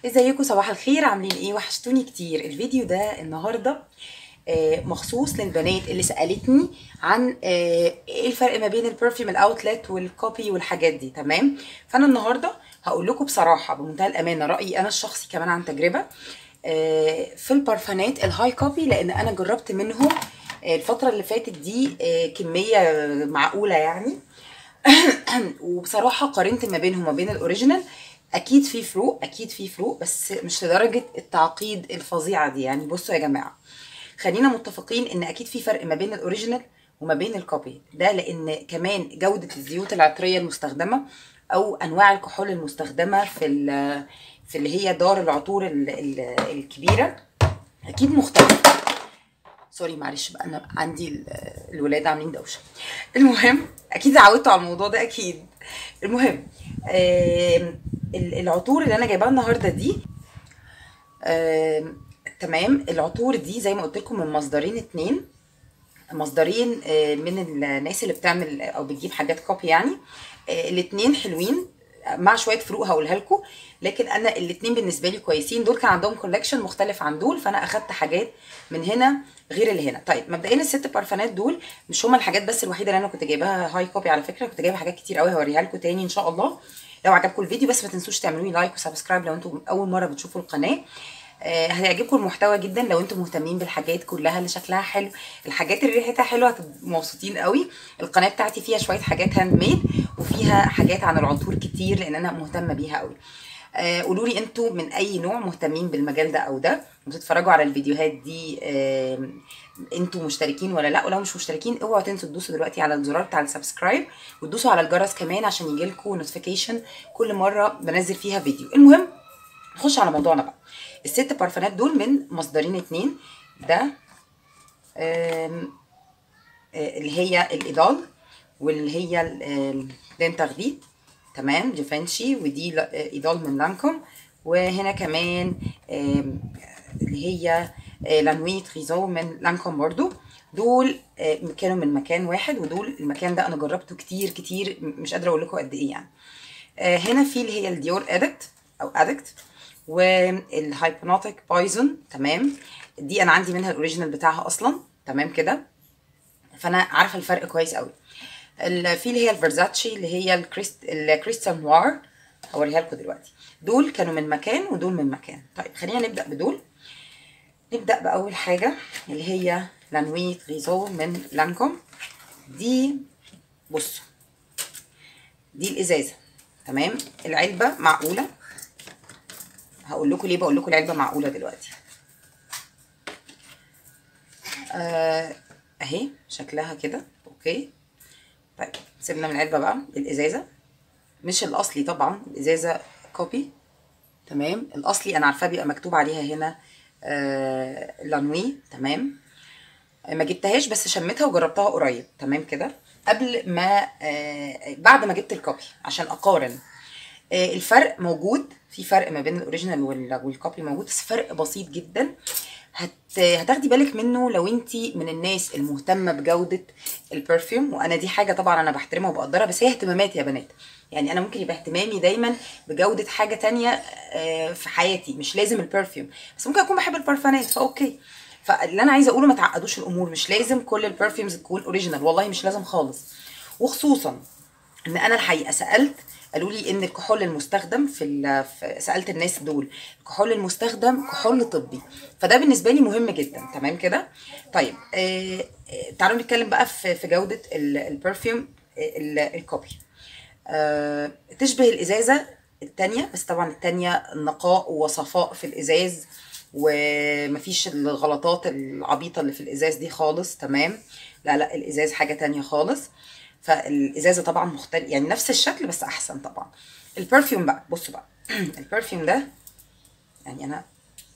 ازيكم صباح الخير عاملين ايه وحشتوني كتير الفيديو ده النهارده آه، مخصوص للبنات اللي سالتني عن آه، ايه الفرق ما بين البرفيوم الاوتلت والكوبي والحاجات دي تمام فانا النهارده هقول لكم بصراحه بمنتهى الامانه رايي انا الشخصي كمان عن تجربه آه، في البرفانات الهاي كوبي لان انا جربت منهم آه، الفتره اللي فاتت دي آه، كميه معقوله يعني وبصراحه قارنت ما بينهم وما بين الاوريجينال اكيد في فروق اكيد في فروق بس مش لدرجه التعقيد الفظيعه دي يعني بصوا يا جماعه خلينا متفقين ان اكيد في فرق ما بين الاوريجينال وما بين الكوبي ده لان كمان جوده الزيوت العطريه المستخدمه او انواع الكحول المستخدمه في ال- في اللي هي دار العطور ال- ال- الكبيره اكيد مختلفه سوري معلش بقى انا عندي ال- الولاد عاملين دوشه المهم اكيد اتعودتوا على الموضوع ده اكيد المهم آم، ال- العطور اللي انا جايباها النهارده دي آم، تمام العطور دي زي ما قلت لكم من مصدرين اتنين مصدرين آه، من الناس اللي بتعمل او بتجيب حاجات كوبي يعني آه، الاتنين حلوين مع شويه فروق هقولها لكم لكن انا الاتنين بالنسبه لي كويسين دول كان عندهم كولكشن مختلف عن دول فانا اخدت حاجات من هنا غير اللي هنا طيب مبدئيا الست بارفانات دول مش هما الحاجات بس الوحيده اللي انا كنت جايباها هاي كوبي على فكره كنت جايبه حاجات كتير قوي هوريها لكم تاني ان شاء الله لو عجبكم الفيديو بس ما تنسوش تعملوا لي لايك وسبسكرايب لو انتم اول مره بتشوفوا القناه آه، هيعجبكم المحتوى جدا لو انتم مهتمين بالحاجات كلها اللي شكلها حلو الحاجات اللي ريحتها حلوه هتبقوا مبسوطين قوي القناه بتاعتي فيها شويه حاجات هاند ميد وفيها حاجات عن العطور كتير لان انا مهتمه بيها قوي آه، قولوا لي انتوا من اي نوع مهتمين بالمجال ده او ده وبتتفرجوا على الفيديوهات دي آه، انتوا مشتركين ولا لا ولو مش مشتركين اوعوا تنسوا تدوسوا دلوقتي على الزرار بتاع السبسكرايب وتدوسوا على الجرس كمان عشان يجيلكوا نوتيفيكيشن كل مره بنزل فيها فيديو المهم نخش على موضوعنا بقى الست بارفانات دول من مصدرين اتنين ده آم، آه، اللي هي الايدال واللي هي الدنتاغديت تمام جيفانشي ودي ل- آه، ايدال من لانكوم وهنا كمان آم، اللي هي آه، لانوي تريزو من لانكوم برضو دول آه، كانوا من مكان واحد ودول المكان ده انا جربته كتير كتير م- مش قادره اقول لكم قد ايه يعني آه، هنا في اللي هي الديور ادكت او ادكت والهايبنوتيك بايزون تمام دي انا عندي منها الاوريجينال بتاعها اصلا تمام كده فانا عارفه الفرق كويس قوي ال- في اللي هي الفيرزاتشي اللي هي الكريست الكريستال نوار هوريها لكم دلوقتي دول كانوا من مكان ودول من مكان طيب خلينا نبدا بدول نبدا باول حاجه اللي هي لانوي تريزو من لانكوم دي بصوا دي الازازه تمام العلبه معقوله هقول لكم ليه بقول لكم العلبه معقوله دلوقتي آه اهي شكلها كده اوكي طيب سيبنا من العلبه بقى الازازه مش الاصلي طبعا الازازه كوبي تمام الاصلي انا عارفاه بيبقى مكتوب عليها هنا آه لانوي تمام ما جبتهاش بس شميتها وجربتها قريب تمام كده قبل ما آه بعد ما جبت الكوبي عشان اقارن آه الفرق موجود في فرق ما بين الاوريجينال وال- والكوبي موجود بس فرق بسيط جدا هت هتاخدي بالك منه لو انت من الناس المهتمه بجوده البرفيوم وانا دي حاجه طبعا انا بحترمها وبقدرها بس هي اهتمامات يا بنات يعني انا ممكن يبقى اهتمامي دايما بجوده حاجه تانية آه، في حياتي مش لازم البرفيوم بس ممكن اكون بحب البرفانات فاوكي فاللي انا عايزه اقوله ما تعقدوش الامور مش لازم كل البرفيومز تكون اوريجينال والله مش لازم خالص وخصوصا ان انا الحقيقه سالت قالوا لي ان الكحول المستخدم في, ال- في سالت الناس دول الكحول المستخدم كحول طبي فده بالنسبه لي مهم جدا تمام كده طيب آه آه، تعالوا نتكلم بقى في في جوده ال- البرفيوم آه، ال- الكوبي آه تشبه الازازه التانية بس طبعا التانية نقاء وصفاء في الازاز ومفيش الغلطات العبيطه اللي في الازاز دي خالص تمام لا لا الازاز حاجه تانية خالص فالازازه طبعا مختلف يعني نفس الشكل بس احسن طبعا البرفيوم بقى بصوا بقى البرفيوم ده يعني انا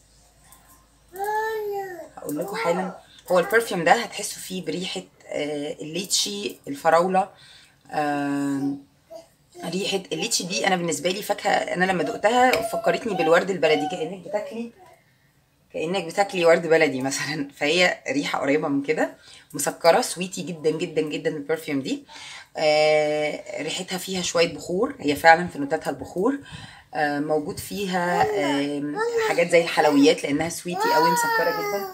هقول لكم حالا هو البرفيوم ده هتحسوا فيه بريحه آه، الليتشي الفراوله آم، ريحه الليتشي دي انا بالنسبه لي فاكهه انا لما دقتها فكرتني بالورد البلدي كانك بتاكلي كانك بتاكلي ورد بلدي مثلا فهي ريحه قريبه من كده مسكره سويتي جدا جدا جدا البرفيوم دي آه ريحتها فيها شويه بخور هي فعلا في نوتاتها البخور آه، موجود فيها آم، حاجات زي الحلويات لانها سويتي قوي مسكره جدا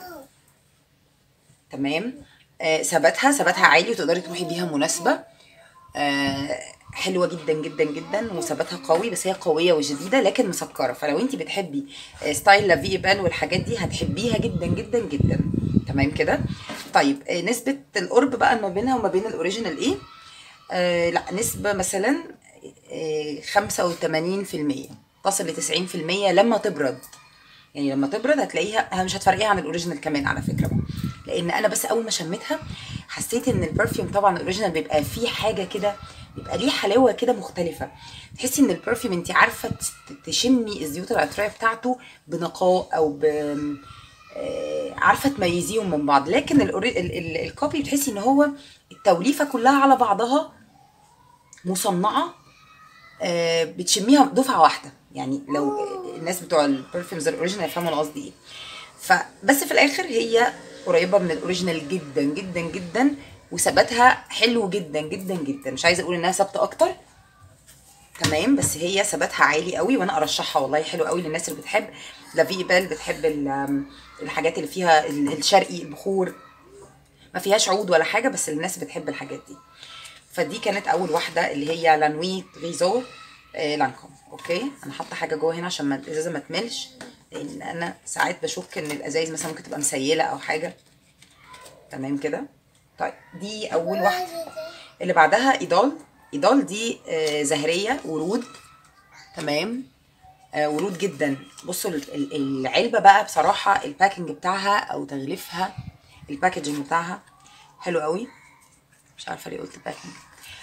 تمام آه، ثباتها ثباتها عالي وتقدري تروحي بيها مناسبه آه، حلوه جدا جدا جدا وثباتها قوي بس هي قويه وجديده لكن مسكره فلو انت بتحبي آه، ستايل لافي بال والحاجات دي هتحبيها جدا جدا جدا تمام كده طيب آه، نسبه القرب بقى ما بينها وما بين الاوريجينال ايه آه لا نسبه مثلا آه 85% تصل ل 90% لما تبرد يعني لما تبرد هتلاقيها مش هتفرقيها عن الاوريجينال كمان على فكره بقى لان انا بس اول ما شميتها حسيت ان البرفيوم طبعا الاوريجينال بيبقى فيه حاجه كده بيبقى ليه حلاوه كده مختلفه تحسي ان البرفيوم انت عارفه تس- تشمي الزيوت العطريه بتاعته بنقاء او ب آه، عارفه تميزيهم من بعض لكن الأوري- ال- ال- الكوبي بتحسي ان هو التوليفه كلها على بعضها مصنعه آه، بتشميها دفعه واحده يعني لو الناس بتوع البرفيومز الاوريجينال يفهموا انا قصدي ايه فبس في الاخر هي قريبه من الاوريجينال جدا جدا جدا وثباتها حلو جدا جدا جدا مش عايزه اقول انها ثابته اكتر تمام بس هي ثباتها عالي قوي وانا ارشحها والله حلو قوي للناس اللي بتحب لافي بال بتحب ال- الحاجات اللي فيها ال- الشرقي البخور ما فيهاش عود ولا حاجه بس الناس بتحب الحاجات دي فدي كانت اول واحده اللي هي لانوي غيزو آه لانكوم اوكي انا حاطه حاجه جوه هنا عشان ما الازازه ما تملش لان انا ساعات بشك ان الازايز مثلا ممكن تبقى مسيله او حاجه تمام كده طيب دي اول واحده اللي بعدها ايدال ايدال دي آه زهريه ورود تمام آه ورود جدا بصوا ال- ال- العلبه بقى بصراحه الباكنج بتاعها او تغليفها الباكجنج بتاعها حلو قوي مش عارفه ليه قلت باكنج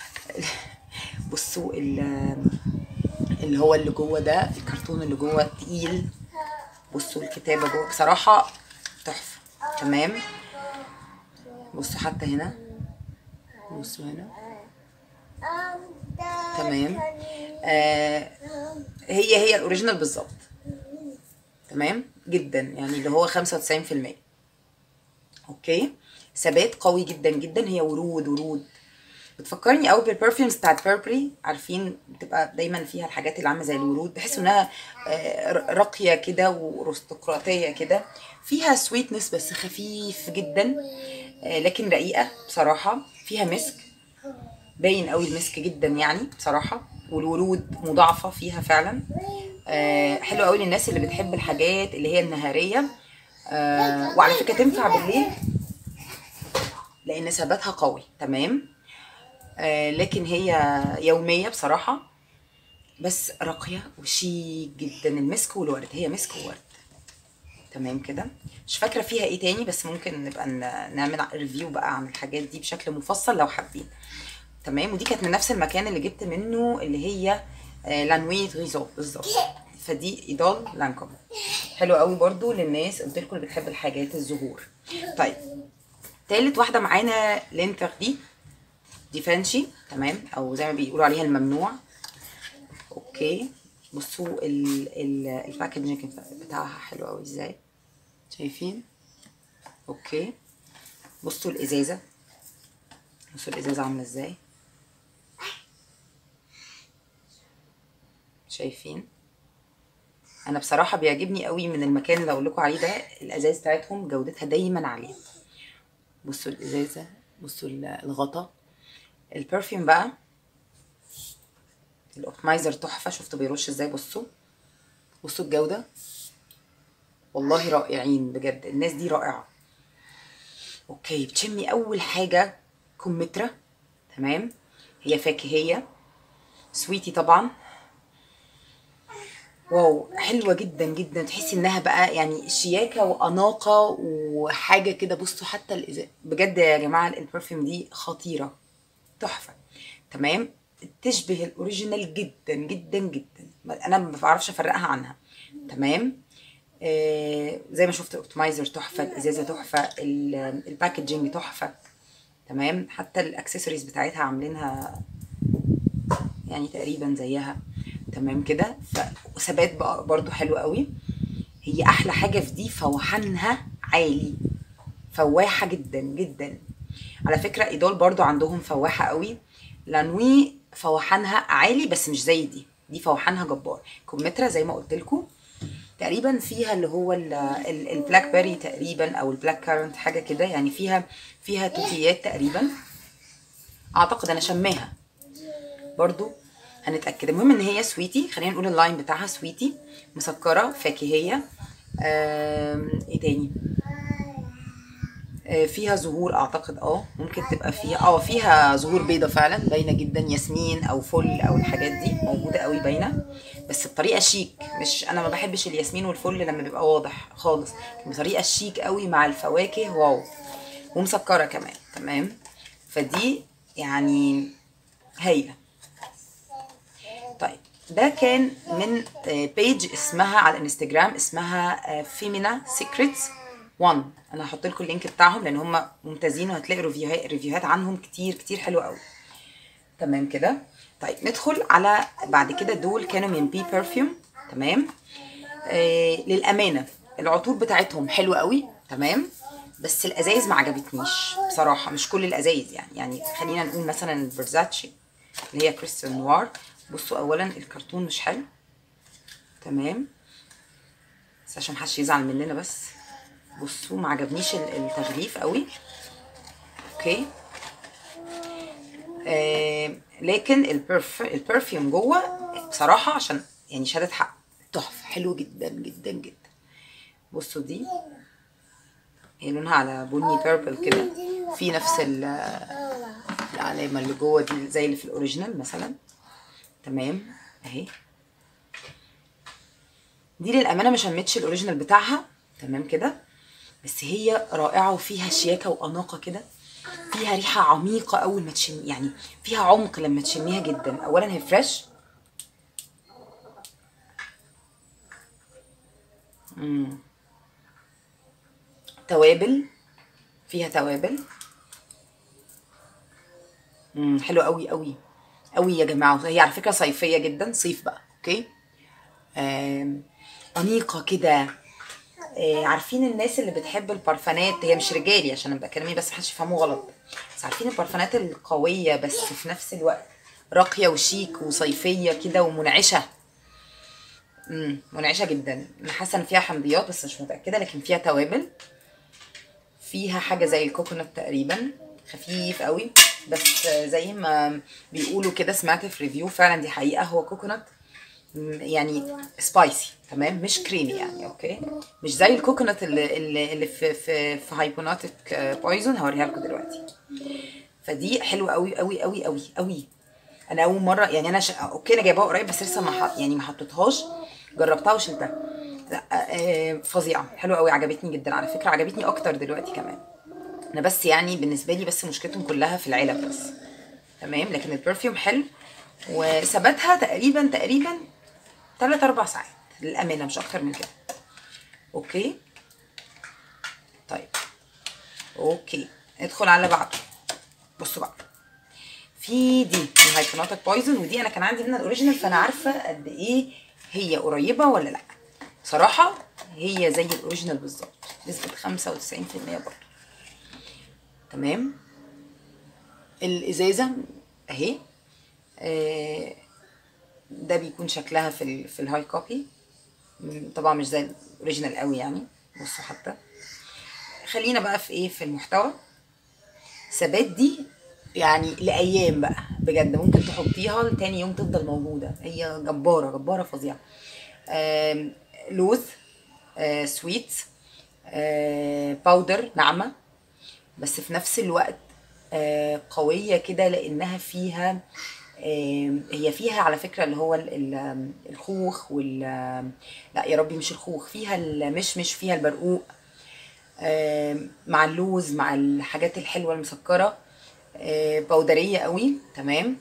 بصوا ال- اللي هو اللي جوه ده الكرتون اللي جوه تقيل بصوا الكتابه جوه بصراحه تحفه تمام بصوا حتى هنا بصوا هنا تمام آه هي هي الاوريجينال بالظبط تمام جدا يعني اللي هو 95% اوكي ثبات قوي جدا جدا هي ورود ورود بتفكرني قوي بالبرفيومز بتاعت بيربري عارفين بتبقى دايما فيها الحاجات اللي عامله زي الورود بحس انها آه، ر- راقيه كده وارستقراطيه كده فيها سويتنس بس خفيف جدا آه، لكن رقيقه بصراحه فيها مسك باين قوي المسك جدا يعني بصراحه والورود مضاعفه فيها فعلا آه، حلو قوي للناس اللي بتحب الحاجات اللي هي النهاريه آه، وعلى فكره تنفع بالليل لان ثباتها قوي تمام آه، لكن هي يوميه بصراحه بس راقيه وشيك جدا المسك والورد هي مسك وورد تمام كده مش فاكره فيها ايه تاني بس ممكن نبقى ن- نعمل ريفيو بقى عن الحاجات دي بشكل مفصل لو حابين تمام ودي كانت من نفس المكان اللي جبت منه اللي هي آه، لانوي غيزو بالظبط فدي ايدال لانكوم حلو قوي برضو للناس قلت لكم اللي بتحب الحاجات الزهور طيب تالت واحده معانا لينتر دي دي فانشي تمام او زي ما بيقولوا عليها الممنوع اوكي بصوا ال ال الباكجينج بتاعها حلو قوي ازاي شايفين اوكي بصوا الازازه بصوا الازازه عامله ازاي شايفين انا بصراحه بيعجبني قوي من المكان اللي اقول لكم عليه ده الازاز بتاعتهم جودتها دايما عاليه بصوا الازازه بصوا ال- الغطا البرفيوم بقى الاوبتمايزر تحفه شفتوا بيرش ازاي بصوا بصوا الجوده والله رائعين بجد الناس دي رائعه اوكي بتشمي اول حاجه كمثرى تمام هي فاكهيه سويتي طبعا واو حلوه جدا جدا تحسي انها بقى يعني شياكه واناقه وحاجه كده بصوا حتى الإزاز بجد يا جماعه البرفيوم دي خطيره تحفه تمام تشبه الاوريجينال جدا جدا جدا انا ما بعرفش افرقها عنها تمام آه زي ما شفت الاوبتمايزر تحفه الازازه تحفه ال- الباكجينج تحفه تمام حتى الاكسسوارز بتاعتها عاملينها يعني تقريبا زيها تمام كده فثبات بقى برضو حلو قوي هي احلى حاجه في دي فوحانها عالي فواحه جدا جدا على فكره ايدول برضو عندهم فواحه قوي لانوي فوحانها عالي بس مش زي دي دي فوحانها جبار كمثرى زي ما قلت لكم تقريبا فيها اللي هو ال- ال- البلاك بيري تقريبا او البلاك كارنت حاجه كده يعني فيها فيها توتيات تقريبا اعتقد انا شماها برضو هنتاكد المهم ان هي سويتي خلينا نقول اللاين بتاعها سويتي مسكره فاكهيه آم، ايه تاني آه، فيها زهور اعتقد اه ممكن تبقى فيها اه فيها زهور بيضة فعلا باينه جدا ياسمين او فل او الحاجات دي موجوده قوي باينه بس بطريقه شيك مش انا ما بحبش الياسمين والفل لما بيبقى واضح خالص بطريقه شيك قوي مع الفواكه واو ومسكره كمان تمام فدي يعني هايله طيب ده كان من بيج اسمها على الانستجرام اسمها فيمينا سيكريتس 1 انا هحط لكم اللينك بتاعهم لان هم ممتازين وهتلاقي ريفيوهات ريفيوهات عنهم كتير كتير حلوه قوي تمام كده طيب ندخل على بعد كده دول كانوا من بي برفيوم تمام آه للامانه العطور بتاعتهم حلوه قوي تمام بس الازايز ما عجبتنيش بصراحه مش كل الازايز يعني يعني خلينا نقول مثلا الفيرزاتشي اللي هي كريستال نوار بصوا اولا الكرتون مش حلو تمام بس عشان محدش يزعل مننا بس بصوا ما عجبنيش ال- التغليف قوي اوكي آه لكن البرف البرفيوم جوه بصراحه عشان يعني شهاده حق تحفه حلو جدا جدا جدا بصوا دي هي لونها على بني بيربل كده في نفس ال- العلامه اللي جوه دي زي اللي في الاوريجينال مثلا تمام اهي دي للامانه ما شمتش الاوريجينال بتاعها تمام كده بس هي رائعه وفيها شياكه واناقه كده فيها ريحه عميقه اول ما تشمي يعني فيها عمق لما تشميها جدا اولا هي فريش مم. توابل فيها توابل امم حلو قوي قوي قوي يا جماعه هي على فكره صيفيه جدا صيف بقى اوكي آم، انيقه كده آه، عارفين الناس اللي بتحب البارفانات هي مش رجالي عشان ابقى كلامي بس محدش يفهمه غلط بس عارفين البارفانات القويه بس في نفس الوقت راقيه وشيك وصيفيه كده ومنعشه امم منعشه جدا انا حاسه ان فيها حمضيات بس مش متاكده لكن فيها توابل فيها حاجه زي الكوكونات تقريبا خفيف قوي بس زي ما بيقولوا كده سمعت في ريفيو فعلا دي حقيقه هو كوكونات م- يعني سبايسي تمام مش كريمي يعني اوكي مش زي الكوكونات اللي اللي, اللي في في في هايبوناتيك بويزون هوريها لكم دلوقتي فدي حلوه قوي قوي قوي قوي قوي انا اول مره يعني انا ش... اوكي انا جايباها قريب بس لسه ما ح... يعني ما حطيتهاش جربتها وشلتها لا آه، فظيعه حلوه قوي عجبتني جدا على فكره عجبتني اكتر دلوقتي كمان انا بس يعني بالنسبه لي بس مشكلتهم كلها في العلب بس تمام لكن البرفيوم حلو وثباتها تقريبا تقريبا 3 4 ساعات للامانه مش اكتر من كده اوكي طيب اوكي ندخل على اللي بعده بصوا بقى في دي من هايبنوتك بويزن ودي انا كان عندي منها الاوريجينال فانا عارفه قد ايه هي قريبه ولا لا صراحه هي زي الاوريجينال بالظبط نسبه 95% برضه تمام الازازه اهي آه، ده بيكون شكلها في ال في الهاي كوبي م- طبعا مش زي الاوريجينال قوي يعني بصوا حتى خلينا بقى في ايه في المحتوى ثبات دي يعني لايام بقى بجد ممكن تحطيها تاني يوم تفضل موجوده هي جباره جباره فظيعه آم، لوز آه، سويت آه، باودر ناعمه بس في نفس الوقت آه، قوية كده لأنها فيها آم، هي فيها على فكرة اللي هو ال- ال- الخوخ وال لا يا ربي مش الخوخ فيها المشمش فيها البرقوق آم، مع اللوز مع الحاجات الحلوة المسكرة آه، بودرية قوي تمام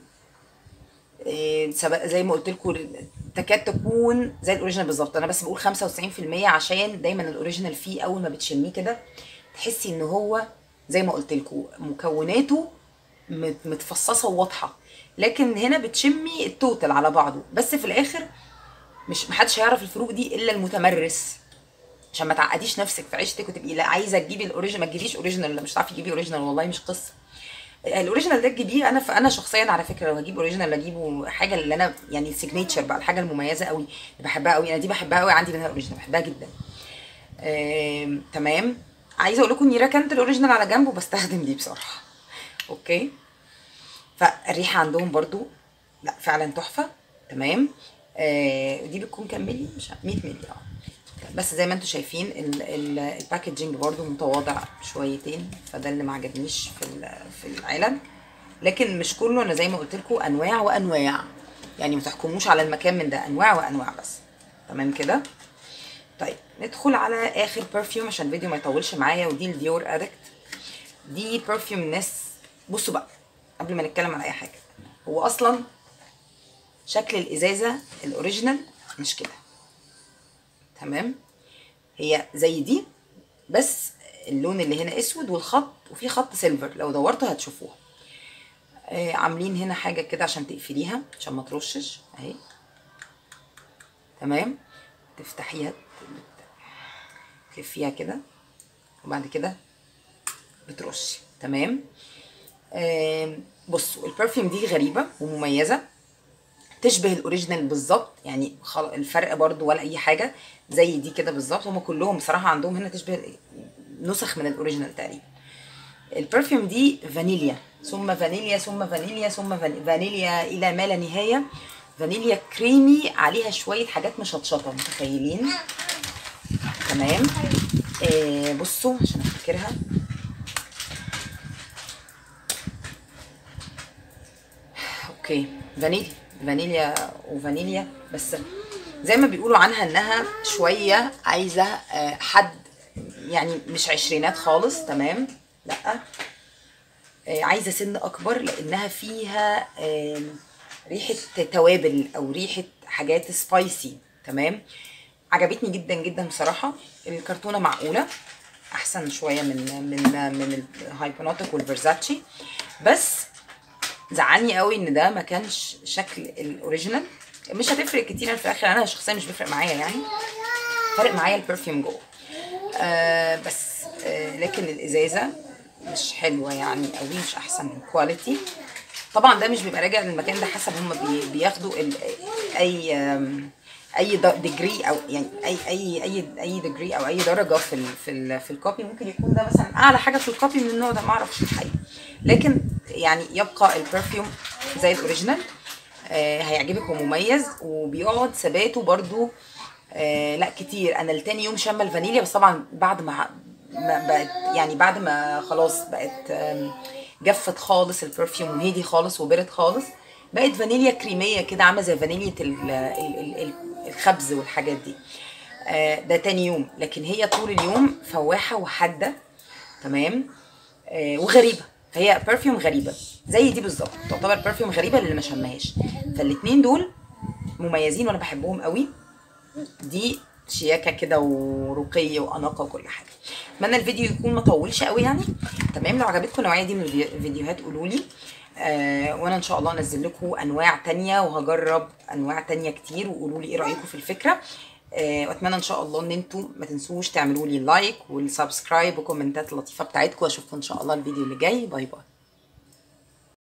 آه، سب- زي ما قلت لكم تكاد تكون زي الاوريجينال بالظبط انا بس بقول 95% عشان دايما الاوريجينال فيه اول ما بتشميه كده تحسي ان هو زي ما قلت لكم مكوناته مت- متفصصه وواضحه لكن هنا بتشمي التوتال على بعضه بس في الاخر مش محدش هيعرف الفروق دي الا المتمرس عشان ما تعقديش نفسك في عيشتك وتبقي لا عايزه تجيبي الاوريجينال ما تجيبيش اوريجينال لا مش هتعرفي تجيبي اوريجينال والله مش قصه الاوريجينال ده تجيبيه انا انا شخصيا على فكره لو هجيب اوريجينال اجيبه حاجه اللي انا يعني السيجنتشر بقى الحاجه المميزه قوي اللي بحبها قوي انا دي بحبها قوي عندي منها اوريجينال بحبها جدا آم، تمام عايزه اقول لكم اني ركنت الاوريجينال على جنب وبستخدم دي بصراحه اوكي فالريحه عندهم برضو لا فعلا تحفه تمام آه دي بتكون كام ملي مش عارف- 100 ملي اه بس زي ما انتم شايفين ال- ال- الباكجينج برضو متواضع شويتين فده اللي ما عجبنيش في ال- في العلب لكن مش كله انا زي ما قلت لكم انواع وانواع يعني ما تحكموش على المكان من ده انواع وانواع بس تمام كده طيب ندخل على اخر برفيوم عشان الفيديو ما يطولش معايا ودي الديور ادكت دي برفيوم ناس بصوا بقى قبل ما نتكلم على اي حاجه هو اصلا شكل الازازه الاوريجينال مش كده تمام هي زي دي بس اللون اللي هنا اسود والخط وفي خط سيلفر لو دورتوا هتشوفوها آه عاملين هنا حاجه كده عشان تقفليها عشان ما ترشش اهي تمام تفتحيها تلفيها كده وبعد كده بترشي تمام آم، بصوا البرفيوم دي غريبه ومميزه تشبه الاوريجينال بالظبط يعني خل... الفرق برضو ولا اي حاجه زي دي كده بالظبط هم كلهم بصراحه عندهم هنا تشبه نسخ من الاوريجينال تقريبا البرفيوم دي فانيليا ثم فانيليا ثم فانيليا ثم فان- فانيليا الى ما لا نهايه فانيليا كريمي عليها شويه حاجات مشطشطه متخيلين تمام آه بصوا عشان افتكرها اوكي فانيليا فانيليا وفانيليا بس زي ما بيقولوا عنها انها شويه عايزه آه، حد يعني مش عشرينات خالص تمام لا آه، عايزه سن اكبر لانها فيها آم، ريحه توابل او ريحه حاجات سبايسي تمام عجبتني جدا جدا بصراحه الكرتونه معقوله احسن شويه من من من الهايبونوتيك والفيرزاتشي بس زعلني قوي ان ده ما كانش شكل الاوريجينال مش هتفرق كتير في الاخر انا شخصيا مش بيفرق معايا يعني فرق معايا البرفيوم جوه آه بس آه لكن الازازه مش حلوه يعني قوي مش احسن كواليتي طبعا ده مش بيبقى راجع للمكان ده حسب هم بي بياخدوا ال اي آم، اي ديجري او يعني اي اي اي اي ديجري او اي درجه في ال في ال في الكوبي ممكن يكون ده مثلا اعلى حاجه في الكوبي من النوع ده ما اعرفش الحقيقه لكن يعني يبقى البرفيوم زي الاوريجينال آه هيعجبك ومميز وبيقعد ثباته برضو آه لا كتير انا التاني يوم شم الفانيليا بس طبعا بعد ما ما بقت يعني بعد ما خلاص بقت آم، جفت خالص البرفيوم وهدي خالص وبرد خالص بقت فانيليا كريميه كده عامله زي فانيليا ال- ال- ال- ال- الخبز والحاجات دي آه، ده تاني يوم لكن هي طول اليوم فواحه وحاده تمام آه، وغريبه فهي برفيوم غريبه زي دي بالظبط تعتبر برفيوم غريبه للي ما شمهاش فالاتنين دول مميزين وانا بحبهم قوي دي شياكه كده ورقي واناقه وكل حاجه اتمنى الفيديو يكون ما طولش قوي يعني تمام لو عجبتكم النوعيه دي من الفي- الفيديوهات قولوا لي آه وانا ان شاء الله انزل لكم انواع تانية وهجرب انواع تانية كتير وقولوا لي ايه رايكم في الفكره آه واتمنى ان شاء الله ان انتم ما تنسوش تعملوا لي لايك والسبسكرايب وكومنتات اللطيفه بتاعتكم واشوفكم ان شاء الله الفيديو اللي جاي باي باي